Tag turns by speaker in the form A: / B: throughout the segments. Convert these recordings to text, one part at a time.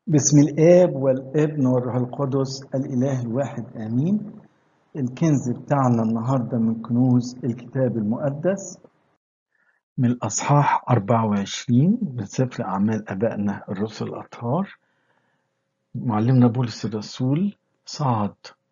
A: بسم الآب والابن والروح القدس الإله الواحد آمين الكنز بتاعنا النهاردة من كنوز الكتاب المقدس من الأصحاح 24 من سفر أعمال أبائنا الرسل الأطهار معلمنا بولس الرسول صعد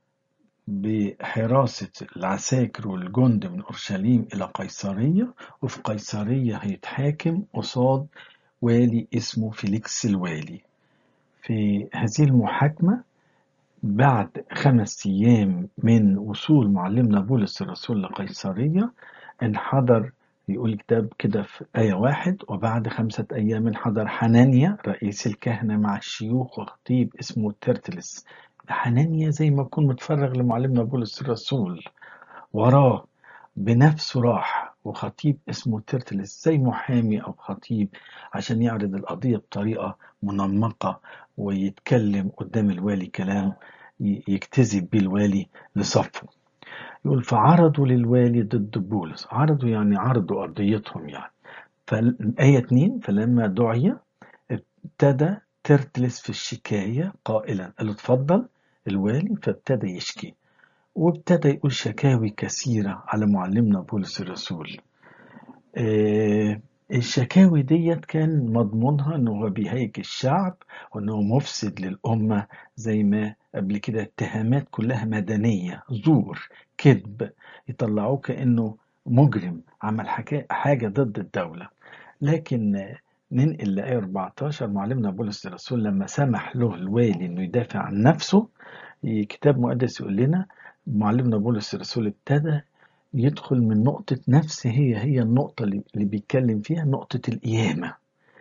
A: بحراسة العساكر والجند من أورشليم إلى قيصرية وفي قيصرية هيتحاكم قصاد والي اسمه فيليكس الوالي في هذه المحاكمة بعد خمس أيام من وصول معلمنا بولس الرسول لقيصرية انحدر يقول الكتاب كده في آية واحد وبعد خمسة أيام انحدر حنانيا رئيس الكهنة مع الشيوخ وخطيب اسمه تيرتلس حنانيا زي ما يكون متفرغ لمعلمنا بولس الرسول وراه بنفسه راح وخطيب اسمه تيرتلس زي محامي أو خطيب عشان يعرض القضية بطريقة منمقة ويتكلم قدام الوالي كلام يجتذب بيه الوالي لصفه يقول فعرضوا للوالي ضد بولس عرضوا يعني عرضوا قضيتهم يعني فالآية 2 فلما دعي ابتدى ترتلس في الشكاية قائلا قال له اتفضل الوالي فابتدى يشكي وابتدى يقول شكاوي كثيرة على معلمنا بولس الرسول آه الشكاوي ديت كان مضمونها انه هو بيهيج الشعب وانه مفسد للأمة زي ما قبل كده اتهامات كلها مدنية زور كذب يطلعوه كأنه مجرم عمل حاجة ضد الدولة لكن ننقل لآية 14 معلمنا بولس الرسول لما سمح له الوالي انه يدافع عن نفسه كتاب مقدس يقول لنا معلمنا بولس الرسول ابتدى يدخل من نقطة نفس هي هي النقطة اللي بيتكلم فيها نقطة القيامة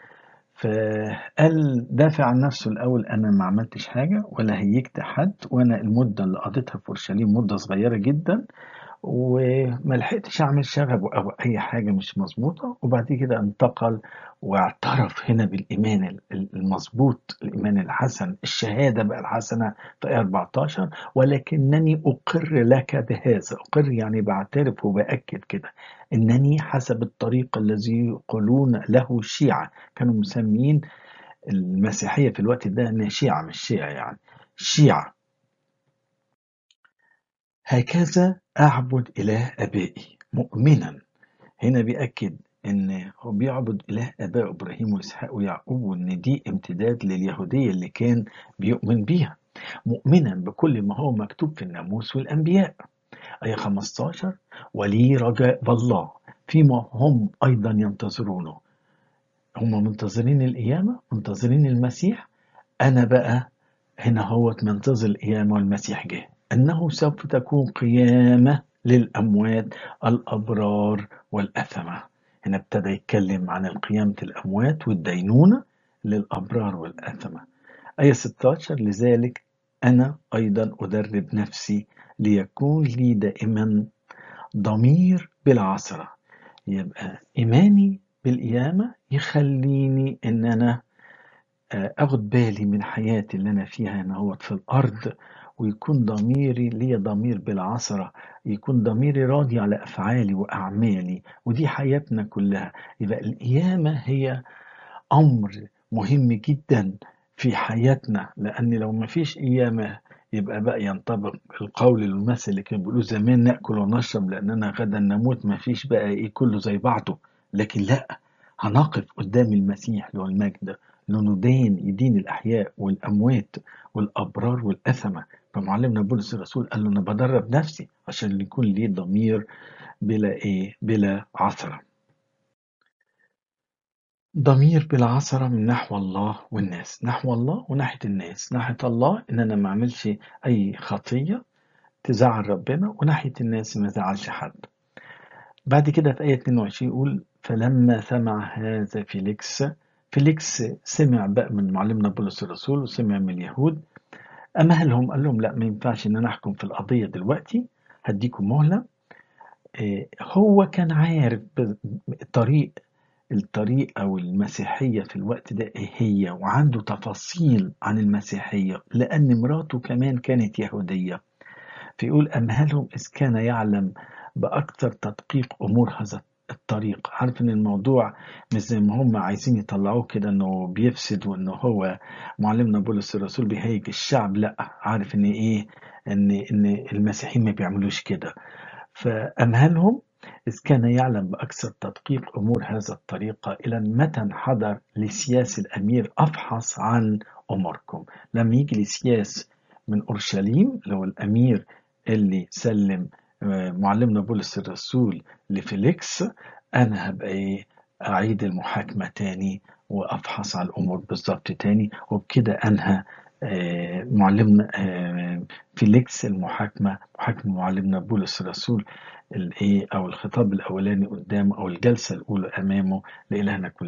A: فقال دافع عن نفسه الأول أنا ما عملتش حاجة ولا هيجت حد وأنا المدة اللي قضيتها في أورشليم مدة صغيرة جدا وما لحقتش أعمل شغب أو أي حاجة مش مظبوطة وبعد كده انتقل واعترف هنا بالإيمان المظبوط الإيمان الحسن الشهادة بقى الحسنة في آية 14 ولكنني أقر لك بهذا أقر يعني بعترف وبأكد كده إنني حسب الطريق الذي يقولون له شيعة كانوا مسميين المسيحية في الوقت ده إنها شيعة مش شيعة يعني شيعة هكذا أعبد إله أبائي مؤمنا هنا بيأكد إن هو بيعبد إله آباء إبراهيم وإسحاق ويعقوب وإن دي امتداد لليهودية اللي كان بيؤمن بيها مؤمنا بكل ما هو مكتوب في الناموس والأنبياء آية 15 ولي رجاء بالله فيما هم أيضا ينتظرونه هم منتظرين القيامة منتظرين المسيح أنا بقى هنا هو منتظر القيامة والمسيح جه أنه سوف تكون قيامة للأموات الأبرار والأثمة هنا ابتدى يتكلم عن قيامة الأموات والدينونة للأبرار والأثمة آية 16 لذلك أنا أيضا أدرب نفسي ليكون لي دائما ضمير بالعصرة يبقى إيماني بالقيامة يخليني إن أنا أخد بالي من حياتي اللي أنا فيها هنا هو في الأرض ويكون ضميري ليا ضمير بالعصرة يكون ضميري راضي على أفعالي وأعمالي ودي حياتنا كلها يبقى القيامة هي أمر مهم جدا في حياتنا لأن لو ما فيش قيامة يبقى بقى ينطبق القول المثل اللي كانوا بيقولوا زمان ناكل ونشرب لاننا غدا نموت ما فيش بقى ايه كله زي بعضه لكن لا هنقف قدام المسيح اللي هو المجد لندين يدين الاحياء والاموات والابرار والاثمه فمعلمنا بولس الرسول قال له انا بدرب نفسي عشان يكون لي ضمير بلا ايه بلا عثره ضمير بالعثرة من نحو الله والناس نحو الله وناحية الناس ناحية الله إن أنا ما أعملش أي خطية تزعل ربنا وناحية الناس ما زعلش حد بعد كده في آية 22 يقول فلما سمع هذا فيليكس فيليكس سمع بقى من معلمنا بولس الرسول وسمع من اليهود أمهلهم قال لهم لا ما ينفعش إن أنا أحكم في القضية دلوقتي هديكم مهلة إيه هو كان عارف طريق الطريق أو المسيحية في الوقت ده إيه هي وعنده تفاصيل عن المسيحية لأن مراته كمان كانت يهودية فيقول أمهلهم إذ كان يعلم بأكثر تدقيق أمور هذا الطريق عارف ان الموضوع مش زي ما هم عايزين يطلعوه كده انه بيفسد وانه هو معلمنا بولس الرسول بيهيج الشعب لا عارف ان ايه ان ان المسيحيين ما بيعملوش كده فامهلهم إذ كان يعلم بأكثر تدقيق أمور هذا الطريقة إلى متى انحدر لسياس الأمير أفحص عن أموركم لما يجي لسياس من أورشليم لو الأمير اللي سلم معلمنا بولس الرسول لفيليكس أنا هبقى إيه أعيد المحاكمة تاني وأفحص على الأمور بالظبط تاني وبكده أنهى معلمنا فيليكس المحاكمة محاكمة معلمنا بولس الرسول الايه او الخطاب الاولاني قدامه او الجلسه الاولى امامه لالهنا كل